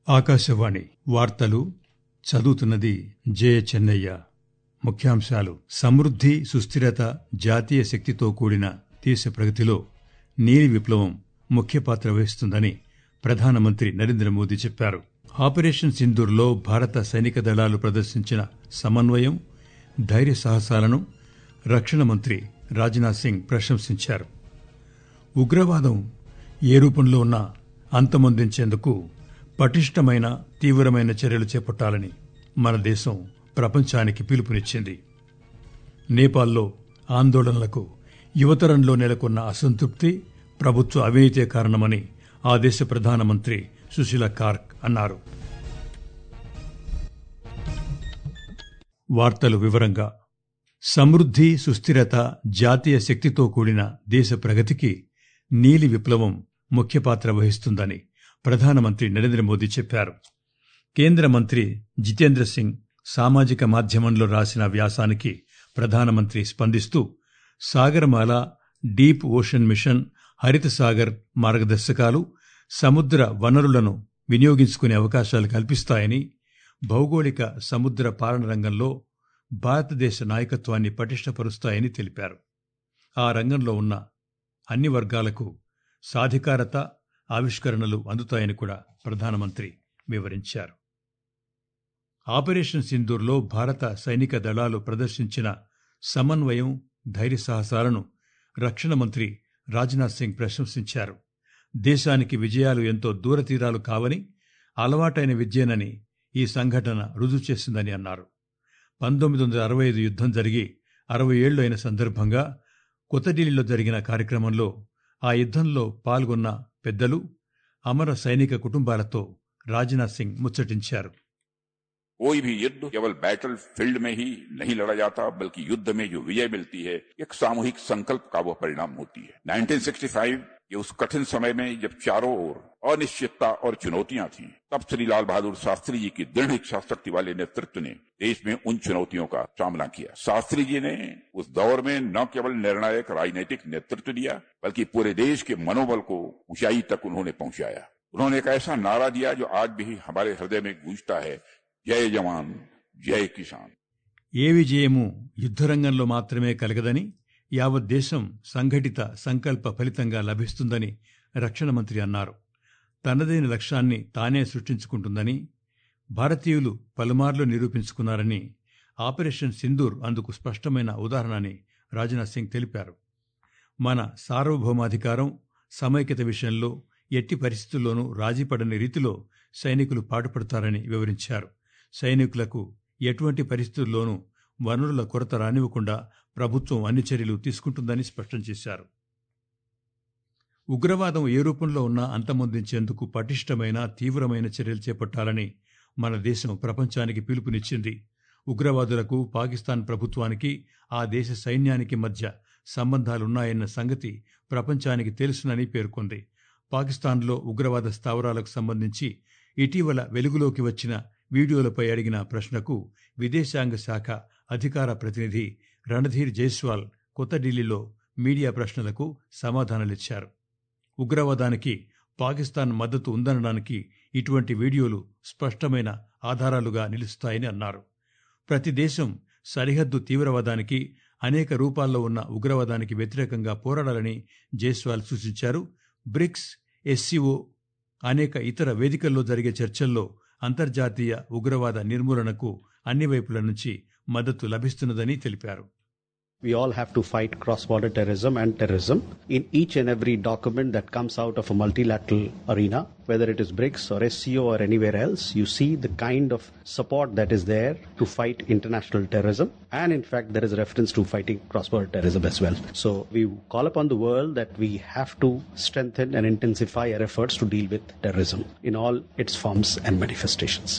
ఆకాశవాణి వార్తలు చదువుతున్నది జే చెన్నయ్య ముఖ్యాంశాలు సమృద్ది సుస్థిరత జాతీయ శక్తితో కూడిన దేశ ప్రగతిలో నీలి విప్లవం ముఖ్య పాత్ర వహిస్తుందని ప్రధానమంత్రి నరేంద్ర మోదీ చెప్పారు ఆపరేషన్ సింధూర్లో భారత సైనిక దళాలు ప్రదర్శించిన సమన్వయం ధైర్య సాహసాలను రక్షణ మంత్రి రాజ్నాథ్ సింగ్ ప్రశంసించారు ఉగ్రవాదం ఏ రూపంలో ఉన్నా అంతమొందించేందుకు పటిష్టమైన తీవ్రమైన చర్యలు చేపట్టాలని మన దేశం ప్రపంచానికి పిలుపునిచ్చింది నేపాల్లో ఆందోళనలకు యువతరంలో నెలకొన్న అసంతృప్తి ప్రభుత్వ అవినీతే కారణమని ఆ దేశ ప్రధానమంత్రి సుశీల కార్క్ అన్నారు వార్తలు వివరంగా సమృద్ది సుస్థిరత జాతీయ శక్తితో కూడిన దేశ ప్రగతికి నీలి విప్లవం ముఖ్య పాత్ర వహిస్తుందని ప్రధానమంత్రి నరేంద్ర మోదీ చెప్పారు కేంద్ర మంత్రి జితేంద్ర సింగ్ సామాజిక మాధ్యమంలో రాసిన వ్యాసానికి ప్రధానమంత్రి స్పందిస్తూ సాగరమాల డీప్ ఓషన్ మిషన్ హరిత సాగర్ మార్గదర్శకాలు సముద్ర వనరులను వినియోగించుకునే అవకాశాలు కల్పిస్తాయని భౌగోళిక సముద్ర పాలన రంగంలో భారతదేశ నాయకత్వాన్ని పటిష్టపరుస్తాయని తెలిపారు ఆ రంగంలో ఉన్న అన్ని వర్గాలకు సాధికారత ఆవిష్కరణలు అందుతాయని కూడా ప్రధానమంత్రి వివరించారు ఆపరేషన్ సింధూర్లో భారత సైనిక దళాలు ప్రదర్శించిన సమన్వయం ధైర్య సాహసాలను రక్షణ మంత్రి రాజ్నాథ్ సింగ్ ప్రశంసించారు దేశానికి విజయాలు ఎంతో దూరతీరాలు కావని అలవాటైన విద్యేనని ఈ సంఘటన రుజువు చేసిందని అన్నారు పంతొమ్మిది వందల అరవై ఐదు యుద్ధం జరిగి అరవై ఏళ్లు అయిన సందర్భంగా కొత్త ఢిల్లీలో జరిగిన కార్యక్రమంలో ఆ యుద్ధంలో పాల్గొన్న పెద్దలు అమర సైనిక కుటుంబాలతో రాజ్నాథ్ సింగ్ ముచ్చటించారు कोई भी युद्ध केवल बैटल फील्ड में ही नहीं लड़ा जाता बल्कि युद्ध में जो विजय मिलती है एक सामूहिक संकल्प का वह परिणाम होती है 1965 के उस कठिन समय में जब चारों ओर अनिश्चितता और चुनौतियां थीं तब श्री लाल बहादुर शास्त्री जी की दृढ़ इच्छा शक्ति वाले नेतृत्व ने देश में उन चुनौतियों का सामना किया शास्त्री जी ने उस दौर में न केवल निर्णायक राजनीतिक नेतृत्व दिया बल्कि पूरे देश के मनोबल को ऊंचाई तक उन्होंने पहुंचाया उन्होंने एक ऐसा नारा दिया जो आज भी हमारे हृदय में गूंजता है జయ జవాన్ జయ కిసాన్ ఏ విజయము యుద్ధరంగంలో మాత్రమే కలగదని యావత్ దేశం సంఘటిత సంకల్ప ఫలితంగా లభిస్తుందని రక్షణ మంత్రి అన్నారు తనదైన లక్ష్యాన్ని తానే సృష్టించుకుంటుందని భారతీయులు పలుమార్లు నిరూపించుకున్నారని ఆపరేషన్ సింధూర్ అందుకు స్పష్టమైన ఉదాహరణని రాజ్నాథ్ సింగ్ తెలిపారు మన సార్వభౌమాధికారం సమైక్యత విషయంలో ఎట్టి పరిస్థితుల్లోనూ రాజీపడని రీతిలో సైనికులు పాటుపడతారని వివరించారు సైనికులకు ఎటువంటి పరిస్థితుల్లోనూ వనరుల కొరత రానివ్వకుండా ప్రభుత్వం అన్ని చర్యలు తీసుకుంటుందని స్పష్టం చేశారు ఉగ్రవాదం ఏ రూపంలో ఉన్నా అంతమొందించేందుకు పటిష్టమైన తీవ్రమైన చర్యలు చేపట్టాలని మన దేశం ప్రపంచానికి పిలుపునిచ్చింది ఉగ్రవాదులకు పాకిస్తాన్ ప్రభుత్వానికి ఆ దేశ సైన్యానికి మధ్య సంబంధాలున్నాయన్న సంగతి ప్రపంచానికి తెలుసునని పేర్కొంది పాకిస్తాన్లో ఉగ్రవాద స్థావరాలకు సంబంధించి ఇటీవల వెలుగులోకి వచ్చిన వీడియోలపై అడిగిన ప్రశ్నకు విదేశాంగ శాఖ అధికార ప్రతినిధి రణధీర్ జైస్వాల్ కొత్త ఢిల్లీలో మీడియా ప్రశ్నలకు సమాధానాలిచ్చారు ఉగ్రవాదానికి పాకిస్తాన్ మద్దతు ఉందనడానికి ఇటువంటి వీడియోలు స్పష్టమైన ఆధారాలుగా నిలుస్తాయని అన్నారు ప్రతి దేశం సరిహద్దు తీవ్రవాదానికి అనేక రూపాల్లో ఉన్న ఉగ్రవాదానికి వ్యతిరేకంగా పోరాడాలని జైస్వాల్ సూచించారు బ్రిక్స్ ఎస్సీఓ అనేక ఇతర వేదికల్లో జరిగే చర్చల్లో అంతర్జాతీయ ఉగ్రవాద నిర్మూలనకు అన్ని వైపుల నుంచి మద్దతు లభిస్తున్నదని తెలిపారు We all have to fight cross-border terrorism and terrorism. In each and every document that comes out of a multilateral arena, whether it is BRICS or SCO or anywhere else, you see the kind of support that is there to fight international terrorism. And in fact, there is reference to fighting cross-border terrorism as well. So we call upon the world that we have to strengthen and intensify our efforts to deal with terrorism in all its forms and manifestations.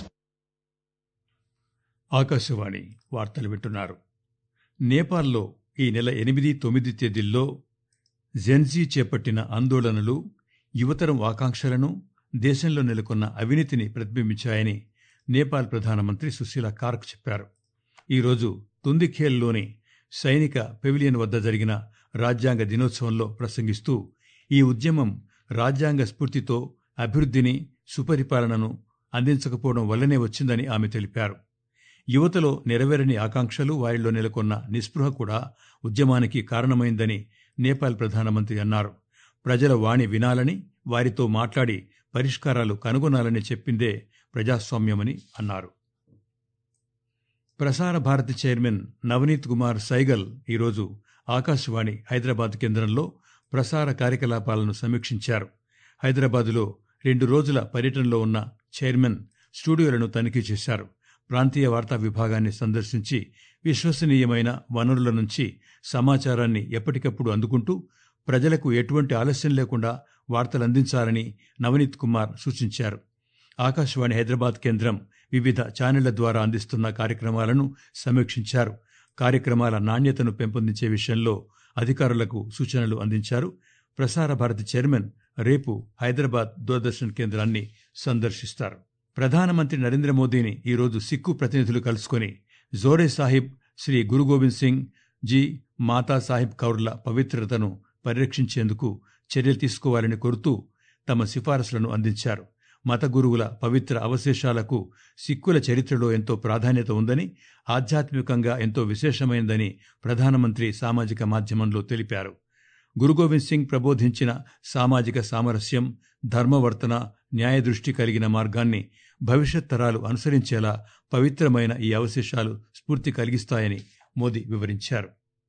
Akashvani వార్తలు వింటున్నారు నేపాల్లో ఈ నెల ఎనిమిది తొమ్మిది తేదీల్లో Gen Z చేపట్టిన ఆందోళనలు యువతరం ఆకాంక్షలను దేశంలో నెలకొన్న అవినీతిని ప్రతిబింబించాయని నేపాల్ ప్రధానమంత్రి సుశీల కార్క్ చెప్పారు ఈరోజు తుందిఖేల్లోని సైనిక పెవిలియన్ వద్ద జరిగిన రాజ్యాంగ దినోత్సవంలో ప్రసంగిస్తూ ఈ ఉద్యమం రాజ్యాంగ స్ఫూర్తితో అభివృద్ధిని సుపరిపాలనను అందించకపోవడం వల్లనే వచ్చిందని ఆమె తెలిపారు యువతలో నెరవేరని ఆకాంక్షలు వారిలో నెలకొన్న నిస్పృహ కూడా ఉద్యమానికి కారణమైందని నేపాల్ ప్రధానమంత్రి అన్నారు ప్రజల వాణి వినాలని వారితో మాట్లాడి పరిష్కారాలు కనుగొనాలని చెప్పిందే ప్రజాస్వామ్యమని అన్నారు ప్రసార భారతి చైర్మన్ నవనీత్ కుమార్ సైగల్ ఈరోజు ఆకాశవాణి హైదరాబాద్ కేంద్రంలో ప్రసార కార్యకలాపాలను సమీక్షించారు హైదరాబాదులో రెండు రోజుల పర్యటనలో ఉన్న చైర్మన్ స్టూడియోలను తనిఖీ చేశారు ప్రాంతీయ వార్తా విభాగాన్ని సందర్శించి విశ్వసనీయమైన వనరుల నుంచి సమాచారాన్ని ఎప్పటికప్పుడు అందుకుంటూ ప్రజలకు ఎటువంటి ఆలస్యం లేకుండా వార్తలు అందించాలని నవనీత్ కుమార్ సూచించారు ఆకాశవాణి హైదరాబాద్ కేంద్రం వివిధ ఛానళ్ల ద్వారా అందిస్తున్న కార్యక్రమాలను సమీక్షించారు కార్యక్రమాల నాణ్యతను పెంపొందించే విషయంలో అధికారులకు సూచనలు అందించారు ప్రసార భారతి చైర్మన్ రేపు హైదరాబాద్ దూరదర్శన్ కేంద్రాన్ని సందర్శిస్తారు ప్రధానమంత్రి నరేంద్ర మోదీని ఈరోజు సిక్కు ప్రతినిధులు కలుసుకొని జోరే సాహిబ్ శ్రీ గురు గోవింద్ సింగ్ జీ మాతా సాహిబ్ కౌర్ల పవిత్రతను పరిరక్షించేందుకు చర్యలు తీసుకోవాలని కోరుతూ తమ సిఫారసులను అందించారు మత గురువుల పవిత్ర అవశేషాలకు సిక్కుల చరిత్రలో ఎంతో ప్రాధాన్యత ఉందని ఆధ్యాత్మికంగా ఎంతో విశేషమైందని ప్రధానమంత్రి సామాజిక మాధ్యమంలో తెలిపారు గురుగోవింద్ సింగ్ ప్రబోధించిన సామాజిక సామరస్యం ధర్మవర్తన న్యాయదృష్టి కలిగిన మార్గాన్ని భవిష్యత్ తరాలు అనుసరించేలా పవిత్రమైన ఈ అవశేషాలు స్ఫూర్తి కలిగిస్తాయని మోదీ వివరించారు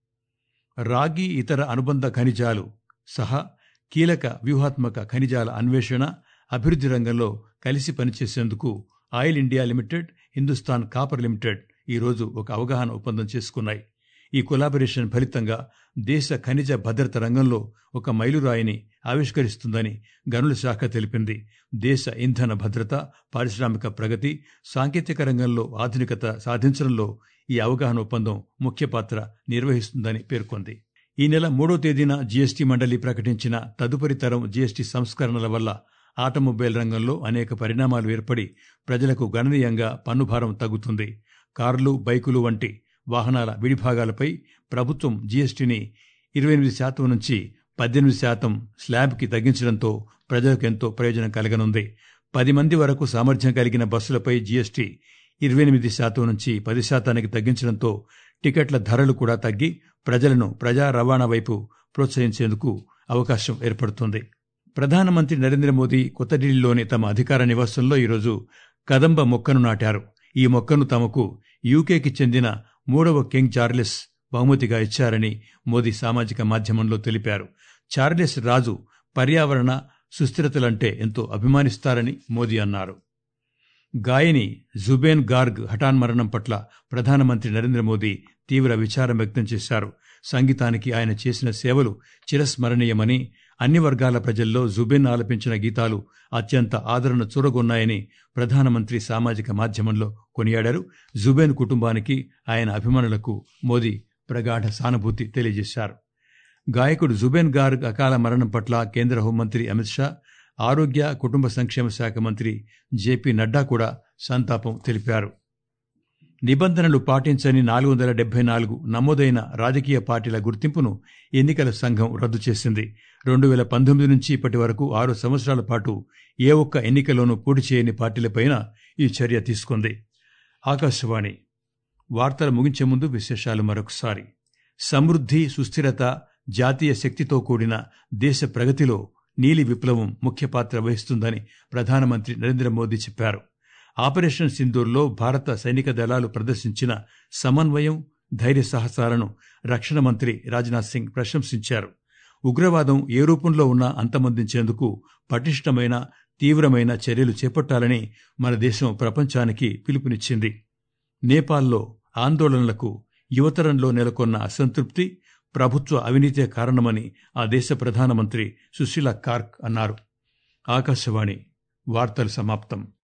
రాగి ఇతర అనుబంధ ఖనిజాలు సహా కీలక వ్యూహాత్మక ఖనిజాల అన్వేషణ అభివృద్ధి రంగంలో కలిసి పనిచేసేందుకు oil India limited Hindustan copper limited ఈరోజు ఒక అవగాహన ఒప్పందం చేసుకున్నాయి ఈ కొలాబరేషన్ ఫలితంగా దేశ ఖనిజ భద్రత రంగంలో ఒక మైలురాయిని ఆవిష్కరిస్తుందని గనుల శాఖ తెలిపింది దేశ ఇంధన భద్రత పారిశ్రామిక ప్రగతి సాంకేతిక రంగంలో ఆధునికత సాధించడంలో ఈ అవగాహన ఒప్పందం ముఖ్య పాత్ర నిర్వహిస్తుందని పేర్కొంది ఈ నెల మూడో తేదీన జీఎస్టీ మండలి ప్రకటించిన తదుపరి తరం జీఎస్టీ సంస్కరణల వల్ల ఆటోమొబైల్ రంగంలో అనేక పరిణామాలు ఏర్పడి ప్రజలకు గణనీయంగా పన్నుభారం తగ్గుతుంది కార్లు బైకులు వంటి వాహనాల విడిభాగాలపై ప్రభుత్వం జీఎస్టీని ఇరవై ఎనిమిది శాతం నుంచి పద్దెనిమిది శాతం స్లాబ్కి తగ్గించడంతో ప్రజలకు ఎంతో ప్రయోజనం కలగనుంది పది మంది వరకు సామర్థ్యం కలిగిన బస్సులపై జీఎస్టీ ఇరవై ఎనిమిది శాతం నుంచి పది శాతానికి తగ్గించడంతో టికెట్ల ధరలు కూడా తగ్గి ప్రజలను ప్రజా రవాణా వైపు ప్రోత్సహించేందుకు అవకాశం ఏర్పడుతుంది ప్రధానమంత్రి నరేంద్ర మోదీ కొత్త ఢిల్లీలోని తమ అధికార నివాసంలో ఈరోజు కదంబ మొక్కను నాటారు ఈ మొక్కను తమకు యూకేకి చెందిన మూడవ కింగ్ చార్లెస్ బహుమతిగా ఇచ్చారని మోదీ సామాజిక మాధ్యమంలో తెలిపారు చార్లెస్ రాజు పర్యావరణ సుస్థిరతలంటే ఎంతో అభిమానిస్తారని మోదీ అన్నారు గాయని జుబేన్ గార్గ్ హఠాన్మరణం పట్ల ప్రధానమంత్రి నరేంద్ర మోదీ తీవ్ర విచారం వ్యక్తం చేశారు సంగీతానికి ఆయన చేసిన సేవలు చిరస్మరణీయమని అన్ని వర్గాల ప్రజల్లో జుబేన్ ఆలపించిన గీతాలు అత్యంత ఆదరణ చూరగొన్నాయని ప్రధానమంత్రి సామాజిక మాధ్యమంలో కొనియాడారు జుబేన్ కుటుంబానికి ఆయన అభిమానులకు మోదీ ప్రగాఢ సానుభూతి తెలియజేశారు గాయకుడు జుబేన్ గార్గ్ అకాల మరణం పట్ల కేంద్ర హోంమంత్రి అమిత్ షా ఆరోగ్య కుటుంబ సంక్షేమ శాఖ మంత్రి జేపీ నడ్డా కూడా సంతాపం తెలిపారు నిబంధనలు పాటించని నాలుగు వందల డెబ్బై నాలుగు నమోదైన రాజకీయ పార్టీల గుర్తింపును ఎన్నికల సంఘం రద్దు చేసింది రెండు వేల పంతొమ్మిది నుంచి ఇప్పటి వరకు ఆరు సంవత్సరాల పాటు ఏ ఒక్క ఎన్నికలోనూ పోటీ చేయని పార్టీలపైన ఈ చర్య తీసుకుంది ఆకాశవాణి వార్తలు ముగించే ముందు విశేషాలు మరొకసారి సమృద్ధి సుస్థిరత జాతీయ శక్తితో కూడిన దేశ ప్రగతిలో నీలి విప్లవం ముఖ్య పాత్ర వహిస్తుందని ప్రధానమంత్రి నరేంద్ర మోదీ చెప్పారు ఆపరేషన్ సింధూర్లో భారత సైనిక దళాలు ప్రదర్శించిన సమన్వయం ధైర్య సాహసాలను రక్షణ మంత్రి రాజ్నాథ్ సింగ్ ప్రశంసించారు ఉగ్రవాదం ఏ రూపంలో ఉన్నా అంతమొందించేందుకు పటిష్టమైన తీవ్రమైన చర్యలు చేపట్టాలని మన దేశం ప్రపంచానికి పిలుపునిచ్చింది నేపాల్లో ఆందోళనలకు యువతరంలో నెలకొన్న అసంతృప్తి ప్రభుత్వ అవినీతే కారణమని ఆ దేశ ప్రధానమంత్రి సుశీల కార్క్ అన్నారు ఆకాశవాణి వార్తలు సమాప్తం